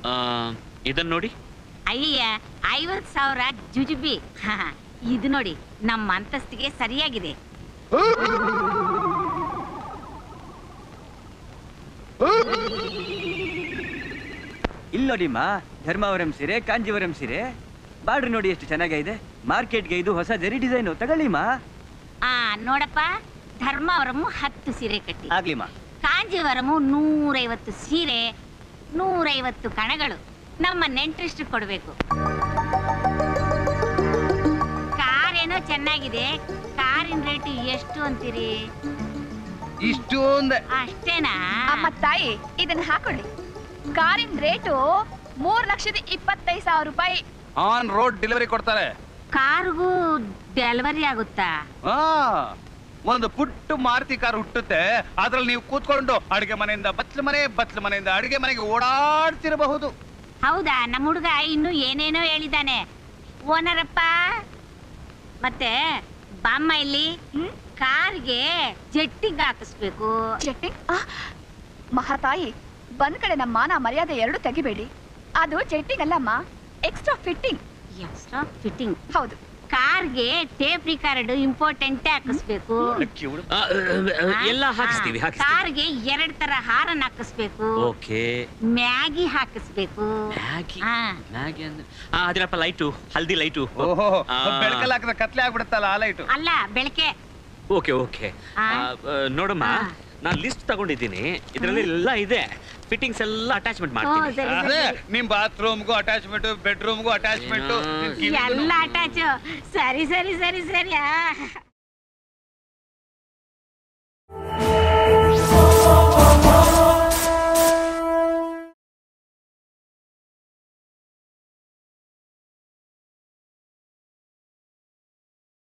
ಇದನ್ನ ನೋಡಿ ಅಯ್ಯ ಐವತ್ ಸಾವಿರ ಜುಜುಬಿ ಹಾ, ಇದು ನೋಡಿ ನಮ್ಮ ಅಂತಸ್ತಿಗೆ ಸರಿಯಾಗಿದೆ ಇಲ್ಲಿ ನೋಡಿಮ್ಮ ಧರ್ಮಾವರಂ ಸೀರೆ ಕಾಂಜೀವರಂ ಸೀರೆ ಬಾರ್ಡ್ರ್ ನೋಡಿ ಎಷ್ಟು ಚೆನ್ನಾಗಿದೆ ಮಾರ್ಕೆಟ್ಗೆ ಇದು ಹೊಸ ಜರಿ ಡಿಸೈನು ತಗೊಳ್ಳಿಮ್ಮ ಆ ನೋಡಪ್ಪ ಧರ್ಮವರము ಹತ್ತು ಸೀರೆ ಕಟ್ಟಿ ಆಗ್ಲಿಮ್ಮ ಕಾಂಜೀವರಮು ನೂರೈವತ್ತು ಸೀರೆ ನೂರೈವತ್ತು ಕಣಗಳು ನಮ್ಮ ನೆಂಟ್ರಿಷ್ಟು ಕೊಡ್ಬೇಕು ಕಾರ್ ಏನೋ ಚೆನ್ನಾಗಿದೆ ಕಾರಿನ ರೇಟ್ ಎಷ್ಟು ಅಂತೀರಿ ಇಷ್ಟೊಂದು ಅಷ್ಟೇನಾ ಅಮ್ಮ ತಾಯಿ ಇದನ್ನ ಹಾಕೊಳ್ಳಿ ಕಾರಿನ ರೇಟು ಮೂರ್ ಲಕ್ಷದ ಇಪ್ಪತ್ತೈದು ಸಾವಿರ ರೂಪಾಯಿ ಆನ್ ರೋಡ್ ಡೆಲಿವರಿ ಕೊಡ್ತಾರೆ ಕಾರ್ಗೂ ಡೆಲಿವರಿ ಆಗುತ್ತಾ ಆ ಒಂದು ಪುಟ್ಟು ಮಾರುತಿ ಕಾರ್ ಹುಟ್ಟುತ್ತೆ ಅದ್ರಲ್ಲಿ ನೀವು ಕೂತ್ಕೊಂಡು ಅಡಿಗೆ ಮನೆಯಿಂದ ಬತ್ಲ ಮನೆ ಬತ್ಲ ಮನೆಯಿಂದ ಅಡಿಗೆ ಮನೆಗೆ ಓಡಾಡ್ತಿರಬಹುದು ಹೌದಾ ನಮ್ಮ ಹುಡುಗ ಇನ್ನು ಏನೇನೋ ಹೇಳಿದಾನೆ ಓನರಪ್ಪ ಮತ್ತೆ ಬಾಮ್ಮ ಇಲ್ಲಿ ಕಾರ್ಗೆ ಜೆಟ್ಟಿಂಗ್ ಹಾಕಿಸ್ಬೇಕು ಜೆಟ್ಟಿಂಗ್ ಮಹಾತಾಯಿ ಬಂದ್ ಕಡೆ ನಮ್ಮ ಮಾನ ಮರ್ಯಾದೆ ಎರಡು ತೆಗಿಬೇಡಿ ಅದು ಜೆಟ್ಟಿಂಗ್ ಅಲ್ಲಮ್ಮ ಎಕ್ಸ್ಟ್ರಾ ಫಿಟ್ಟಿಂಗ್ ಎಕ್ಸ್ಟ್ರಾ ಫಿಟ್ಟಿಂಗ್ ಹೌದು ಕಾರ್ಗೆ ಟೇಪ್ ರಿಕಾರ್ಡ್ ಇಂಪಾರ್ಟೆಂಟ್ ಹಾಕಿಸ್ಬೇಕು ಆ, ಎಲ್ಲ ಹಾಕಿಸ್ತೀವಿ ಹಾ, ಹಾಕಿಸ್ತೀವಿ ಕಾರ್ಗೆ ಎರಡ್ ತರ ಹಾರನ್ ಹಾಕಿಸ್ಬೇಕು ಓಕೆ ಮ್ಯಾಗಿ ಹಾಕಿಸ್ಬೇಕು ಮ್ಯಾಗಿ ಹಾ. ಮ್ಯಾಗಿ ಅಂದ್ರೆ ಆ, ಅದಿರಪ್ಪ ಲೈಟು ಹಲ್ದಿ ಲೈಟು ಓಹೋ ಆ. ಬೆಳಕಲ್ಲಿ ಹಾಕಿದ್ರೆ ಕತ್ಲೆ ಆಗ್ಬಿಡುತ್ತಲ್ಲ ಆ ಲೈಟು ಅಲ್ಲ ಬೆಳಕೆ ಓಕೆ ಓಕೆ ಆ. ನೋಡಮ್ಮ ಆ. ನಾನು ಲಿಸ್ಟ್ ತಗೊಂಡಿದ್ದೀನಿ ಇದರಲ್ಲಿ ಎಲ್ಲ ಇದೆ ಫಿಟ್ಟಿಂಗ್ಸ್ ಎಲ್ಲ ಅಟ್ಯಾಚ್ಮೆಂಟ್ ಓ, ಮಾಡ್ತೀನಿ ಸರಿ, ಅದೇ ಸರಿ. ನಿಮ್ ಬಾತ್ರೂಮ್ಗೂ ಅಟ್ಯಾಚ್ಮೆಂಟ್ ಬೆಡ್ರೂಮ್ಗೂ ಅಟ್ಯಾಚ್ಮೆಂಟ್ ಏನೋ. ಎಲ್ಲ ಅಟ್ಯಾಚ್ ಸರಿ ಸರಿ ಸರಿ ಸರಿ ಆ.